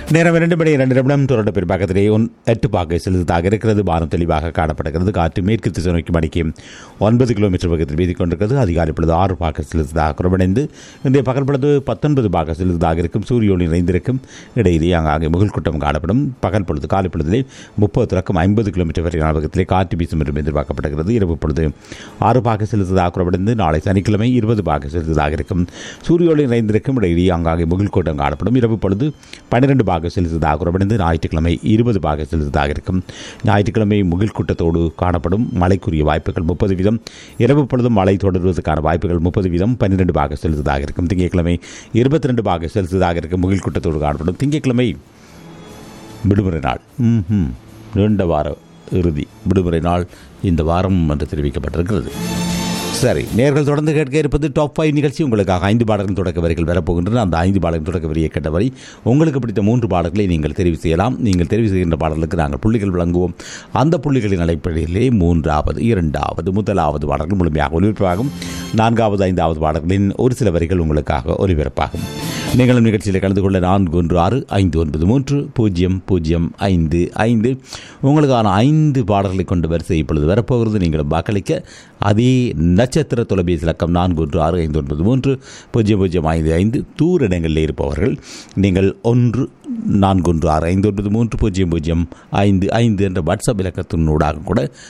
நேரம் இரண்டு மணி இரண்டு நிமிடம் தொடர்ந்து பெரும்பாக்கத்திலே ஒன் எட்டு பாக்கை செலுத்ததாக இருக்கிறது வானம் தெளிவாக காணப்படுகிறது காற்று மேற்கு திசை நோக்கி மணிக்கு ஒன்பது கிலோமீட்டர் வேகத்தில் வீதி கொண்டிருக்கிறது அதிகாலை பொழுது ஆறு பாக்க செலுத்ததாக குறைவடைந்து இன்றைய பகல் பொழுது பத்தொன்பது பாக்க செலுத்ததாக இருக்கும் சூரிய ஒளி நிறைந்திருக்கும் இடையிலே அங்காங்கே முகல் கூட்டம் காணப்படும் பகல் பொழுது காலை பொழுதிலே முப்பது தொடக்கம் ஐம்பது கிலோமீட்டர் வரையான வேகத்திலே காற்று வீசும் என்றும் எதிர்பார்க்கப்படுகிறது இரவு பொழுது ஆறு பாக்க செலுத்ததாக குறைவடைந்து நாளை சனிக்கிழமை இருபது பாக்க செலுத்ததாக இருக்கும் சூரிய ஒளி நிறைந்திருக்கும் இடையிலே அங்காங்கே முகல் கூட்டம் காணப்படும் இரவு பொழுது பன்னிரண்டு பாக செலுத்ததாக குறைவடைந்து ஞாயிற்றுக்கிழமை இருபது பாக செலுத்ததாக இருக்கும் ஞாயிற்றுக்கிழமை முகில் கூட்டத்தோடு காணப்படும் மழைக்குரிய வாய்ப்புகள் முப்பது வீதம் இரவு பொழுதும் மழை தொடர்வதற்கான வாய்ப்புகள் முப்பது வீதம் பன்னிரண்டு பாக செலுத்ததாக இருக்கும் திங்கட்கிழமை இருபத்தி ரெண்டு பாக செலுத்ததாக இருக்கும் முகில் கூட்டத்தோடு காணப்படும் திங்கட்கிழமை விடுமுறை நாள் ம் நீண்ட வார இறுதி விடுமுறை நாள் இந்த வாரம் என்று தெரிவிக்கப்பட்டிருக்கிறது சரி நேர்கள் தொடர்ந்து கேட்க இருப்பது டாப் ஃபைவ் நிகழ்ச்சி உங்களுக்காக ஐந்து பாடல்கள் தொடக்க வரிகள் வரப்போகின்றன அந்த ஐந்து பாடல்கள் தொடக்க வரியை கேட்ட வரி உங்களுக்கு பிடித்த மூன்று பாடல்களை நீங்கள் தெரிவு செய்யலாம் நீங்கள் தெரிவு செய்கின்ற பாடலுக்கு நாங்கள் புள்ளிகள் வழங்குவோம் அந்த புள்ளிகளின் அடிப்படையிலே மூன்றாவது இரண்டாவது முதலாவது பாடல்கள் முழுமையாக ஒலிபரப்பாகும் நான்காவது ஐந்தாவது பாடல்களின் ஒரு சில வரிகள் உங்களுக்காக ஒலிபரப்பாகும் நீங்களும் நிகழ்ச்சியில் கலந்து கொள்ள நான்கு ஒன்று ஆறு ஐந்து ஒன்பது மூன்று பூஜ்ஜியம் பூஜ்ஜியம் ஐந்து ஐந்து உங்களுக்கான ஐந்து பாடல்களை கொண்டு வரிசை இப்பொழுது வரப்போகிறது நீங்களும் வாக்களிக்க அதே நட்சத்திர தொலைபேசி இலக்கம் நான்கு ஒன்று ஆறு ஐந்து ஒன்பது மூன்று பூஜ்ஜியம் பூஜ்ஜியம் ஐந்து ஐந்து தூர இடங்களில் இருப்பவர்கள் நீங்கள் ஒன்று நான்கு ஒன்று ஆறு ஐந்து ஒன்பது மூன்று பூஜ்ஜியம் பூஜ்ஜியம் ஐந்து ஐந்து என்ற வாட்ஸ்அப் இலக்கத்தினூடாக கூட